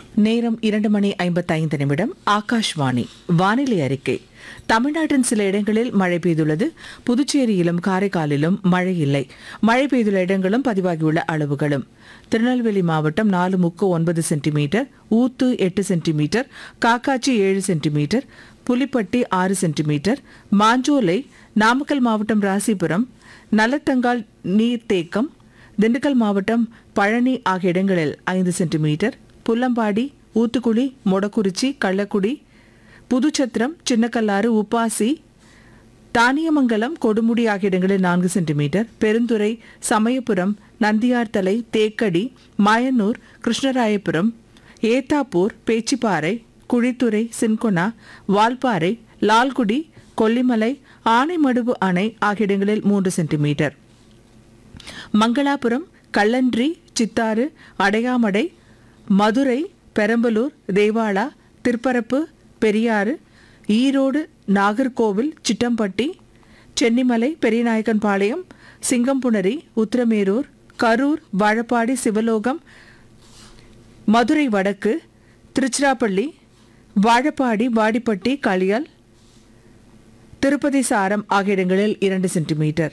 நேரம் இரண்டு மணி ஐம்பத்தைந்து நிமிடம் ஆகாஷ்வாணி வானிலை அறிக்கை தமிழ்நாட்டின் சில இடங்களில் மழை பெய்துள்ளது புதுச்சேரியிலும் காரைக்காலிலும் மழை இல்லை மழை பெய்துள்ள இடங்களும் பதிவாகியுள்ள அளவுகளும் திருநெல்வேலி மாவட்டம் நாலு முக்கு ஒன்பது சென்டிமீட்டர் ஊத்து எட்டு சென்டிமீட்டர் காக்காச்சி ஏழு சென்டிமீட்டர் புலிப்பட்டி ஆறு சென்டிமீட்டர் மாஞ்சோலை நாமக்கல் மாவட்டம் ராசிபுரம் நல்லத்தங்கால் நீர்த்தேக்கம் திண்டுக்கல் மாவட்டம் பழனி ஆகிய இடங்களில் ஐந்து சென்டிமீட்டர் புல்லம்பாடி ஊத்துக்குளி மொடக்குறிச்சி கள்ளக்குடி புதுச்சத்திரம் சின்னக்கல்லாறு உப்பாசி தானியமங்கலம் கொடுமுடி ஆகிய இடங்களில் நான்கு சென்டிமீட்டர் பெருந்துறை சமயபுரம் நந்தியார்த்தலை தேக்கடி மாயனூர் கிருஷ்ணராயபுரம் ஏத்தாப்பூர் பேச்சிப்பாறை குழித்துறை சின்கொனா வால்பாறை லால்குடி கொல்லிமலை ஆனைமடுவு அணை ஆகிய இடங்களில் மூன்று சென்டிமீட்டர் மங்களாபுரம் கள்ளன்றி சித்தாறு அடையாமடை மதுரை பெரம்பலூர் தேவாலா திருப்பரப்பு பெரியாறு ஈரோடு நாகர்கோவில் சிட்டம்பட்டி சென்னிமலை பெரியநாயக்கன்பாளையம் சிங்கம்புணரி உத்திரமேரூர் கரூர் வாழப்பாடி சிவலோகம் மதுரை வடக்கு திருச்சிராப்பள்ளி வாழப்பாடி வாடிப்பட்டி களியால் திருப்பதி சாரம் ஆகிய இடங்களில் இரண்டு சென்டிமீட்டர்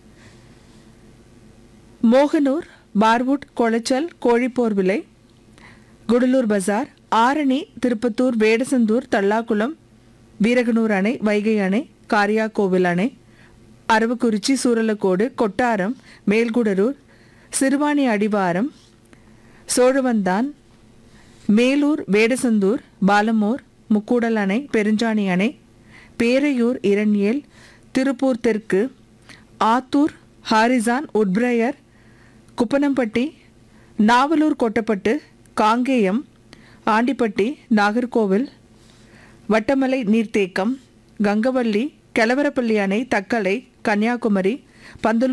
மோகனூர் பார்வுட் கொளச்சல் கோழிப்போர்விலை குடலூர் பஜார் ஆரணி திருப்பத்தூர் வேடசந்தூர் தல்லாக்குளம் வீரகனூர் அணை வைகை அணை காரியாக்கோவில் அணை அரவக்குறிச்சி சூரலக்கோடு கொட்டாரம் மேல்குடரூர் சிறுவாணி அடிவாரம் சோழவந்தான் மேலூர் வேடசந்தூர் பாலமூர் முக்கூடல் அணை பெருஞ்சாணி அணை பேரையூர் இரண்யேல் திருப்பூர் தெற்கு ஆத்தூர் ஹாரிசான் உட்பிரையர் குப்பனம்பட்டி நாவலூர் கொட்டப்பட்டு காங்கேயம் ஆண்டிப்பட்டி நாகர்கோவில் வட்டமலை நீர்த்தேக்கம் கங்கவள்ளி கெலவரப்பள்ளி அணை தக்கலை கன்னியாகுமரி பந்தலூர்